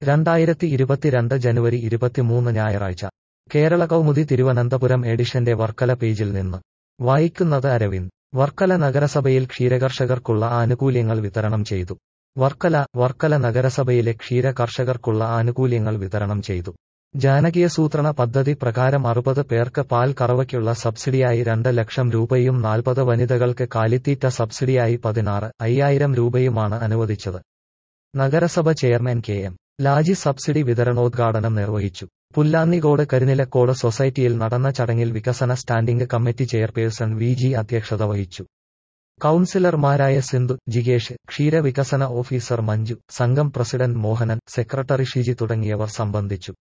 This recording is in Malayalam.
രണ്ടായിരത്തി ഇരുപത്തിരണ്ട് ജനുവരി ഇരുപത്തിമൂന്ന് ഞായറാഴ്ച കേരള കൗമുദി തിരുവനന്തപുരം എഡിഷന്റെ വർക്കല പേജിൽ നിന്ന് വായിക്കുന്നത് അരവിന്ദ് വർക്കല നഗരസഭയിൽ ക്ഷീരകർഷകർക്കുള്ള ആനുകൂല്യങ്ങൾ വിതരണം ചെയ്തു വർക്കല വർക്കല നഗരസഭയിലെ ക്ഷീര കർഷകർക്കുള്ള ആനുകൂല്യങ്ങൾ വിതരണം ചെയ്തു ജാനകീയസൂത്രണ പദ്ധതി പ്രകാരം അറുപത് പേർക്ക് പാൽ കറവയ്ക്കുള്ള സബ്സിഡിയായി രണ്ട് ലക്ഷം രൂപയും നാൽപ്പത് വനിതകൾക്ക് കാലിത്തീറ്റ സബ്സിഡിയായി പതിനാറ് അയ്യായിരം രൂപയുമാണ് അനുവദിച്ചത് നഗരസഭ chairman K M Laji subsidy വിതരണോദ്ഘാടനം നിർവഹിച്ചു പുല്ലാന്നിക്കോട് കരിനിലക്കോട് സൊസൈറ്റിയിൽ നടന്ന ചടങ്ങിൽ വികസന standing committee chairperson V G അധ്യക്ഷത വഹിച്ചു കൌൺസിലർമാരായ സിന്ധു ജിഗേഷ് ക്ഷീരവികസന ഓഫീസർ മഞ്ജു സംഘം പ്രസിഡന്റ് മോഹനൻ സെക്രട്ടറി ഷിജി തുടങ്ങിയവർ സംബന്ധിച്ചു